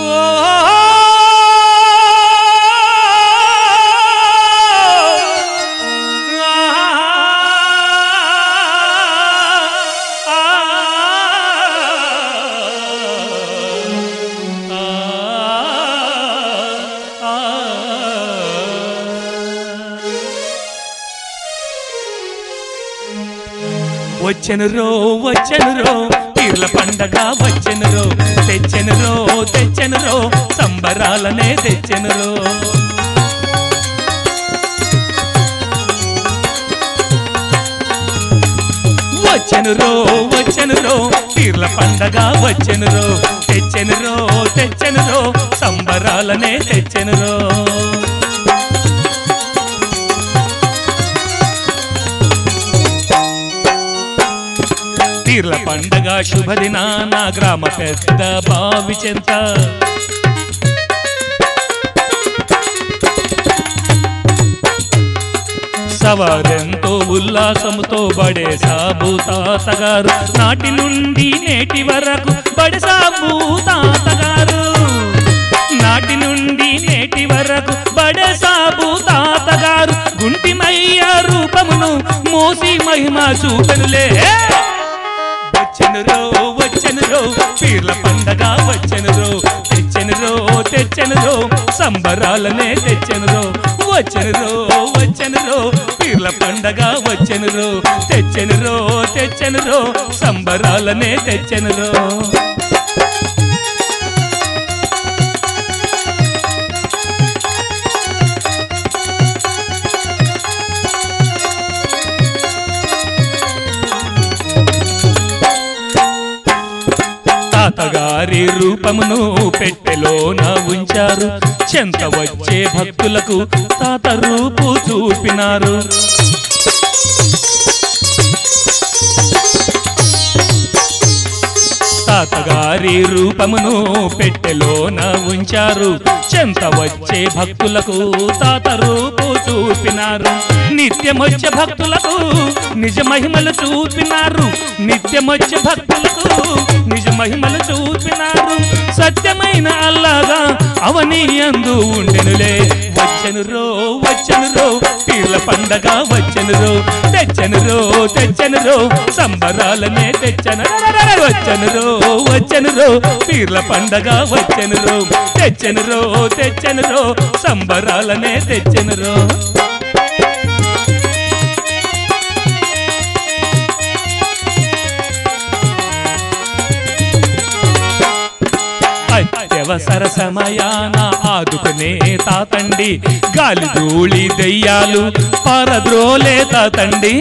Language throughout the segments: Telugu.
వచ్చెను రో వచ్చెను రో పీర్ల పండగ వచ్చెను రో తెచ్చెను రో తెచ్చెను రో సంబరాలనే తెచ్చెను రో వచ్చెను రో వచ్చెను రో పీర్ల పండగ వచ్చెను రో తెచ్చెను రో తెచ్చెను రో సంబరాలనే తెచ్చెను రో పీర్ల పండగ శుభదినాన గ్రామ పెద్ద బావి చెంత సవారెంతో ఉల్లాసముతో బడే సాబు తాతగారు నాటి నుండి నేటి వరకు బడే సాబు తాతగారు నాటి నుండి నేటి వరకు బడే సాబు తాతగారు గుంటిమయ్య రూపమును మోసి మహిమ చూపెనులే వచ్చెను రో వచ్చెను రో పీర్ల పండగ వచ్చెను రో తెచ్చెను రో తెచ్చెను రో సంబరాలనే తెచ్చెను రో వచ్చెను రో వచ్చెను రో పీర్ల పండగ వచ్చెను రో తెచ్చెను రో తెచ్చెను రో సంబరాలనే తెచ్చెను రో తాతగారి రూపమును పెట్టెలోన ఉంచారు చెంత వచ్చే భక్తులకు తాత రూపు చూపినారు తాతగారి రూపమును పెట్టెలోన ఉంచారు చెంత వచ్చే భక్తులకు తాత రూపు చూపినారు నిత్యమొచ్చే భక్తులకు నిజ మహిమలు చూపినారు నిత్యమొచ్చే భక్తులకు నిజ మహిమలు చూపినారు సత్యమైన అల్లాగా అవని అందు ఉండెనులే వచ్చెను రో వచ్చెను రో పీర్ల పండగ వచ్చెను రో తెచ్చను రో తెచ్చను రో సంబరాలనే తెచ్చను వచ్చెను రో వచ్చెను రో పీర్ల పండగ వచ్చెను రో తెచ్చను రో తెచ్చను రో సంబరాలనే తెచ్చను రో అత్యవసర సమయాన ఆదుకునే తాతండి గాలి ధూళి దెయ్యాలు పరద్రోలే తాతండి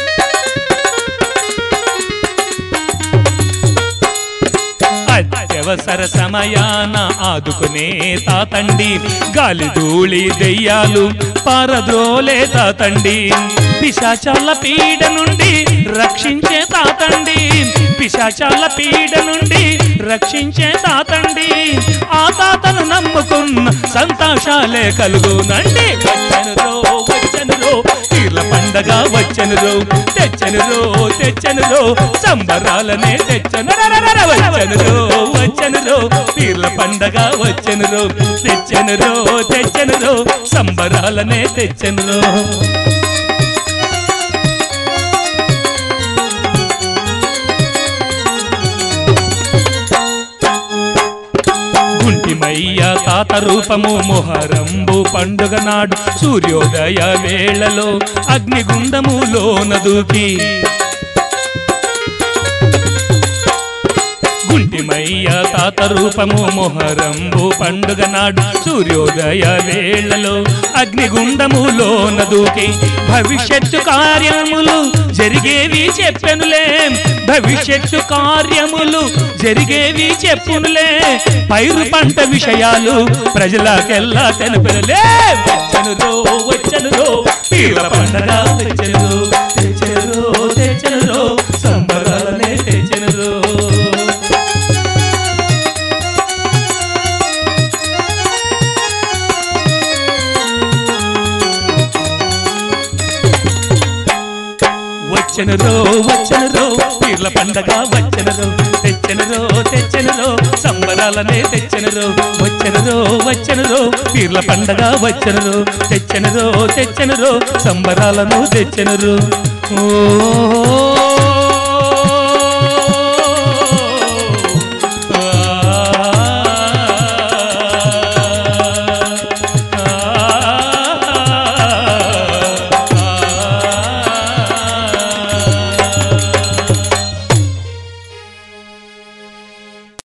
అత్యవసర సమయాన ఆదుకునే తాతండి గాలి ధూళి దెయ్యాలు పారద్రోలే తాతండి పిశాచాల పీడ నుండి రక్షించే తాతండి పిశాచాల పీడ నుండి రక్షించే తాతండి ఆ తాతను నమ్ముకున్న సంతోషాలే కలుగునండి వచ్చను రో వచ్చను రో పీర్ల పండగ వచ్చను రో తెచ్చను రో తెచ్చను రో సంబరాలనే తెచ్చను రరరర వచ్చను రో వచ్చను రో పీర్ల పండగ వచ్చను రో తెచ్చను రో తెచ్చను రో సంబరాలనే తెచ్చను రో గుంటిమయ్య తాత రూపము మొహరంబు పండుగ నాడు సూర్యోదయ వేళలో అగ్నిగుండములోన దూకి గుంటిమయ్య తాత రూపము మొహరంబు పండుగ నాడు సూర్యోదయ వేళలో అగ్నిగుండములోన దూకి భవిష్యత్తు కార్యములు జరిగేవి చెప్పెనులే భవిష్యత్తు కార్యములు జరిగేవి చెప్పునులే పైరు పంట విషయాలు ప్రజలకెల్లా తెలుపునులే వచ్చను రో వచ్చను రో పీర్ల పండగ వచ్చను రో తెచ్చను రో తెచ్చను రో సంబరాలనే తెచ్చను రో వచ్చను రో వచ్చను రో పీర్ల పండగ వచ్చను రో తెచ్చ తెచ్చెనరో తెచ్చెనరో సంబరాలనే తెచ్చెనరో వచ్చెనరో వచ్చెనరో పీర్ల పండగ వచ్చెనరో తెచ్చెనరో తెచ్చెనరో సంబరాలను తెచ్చెనరు ఓ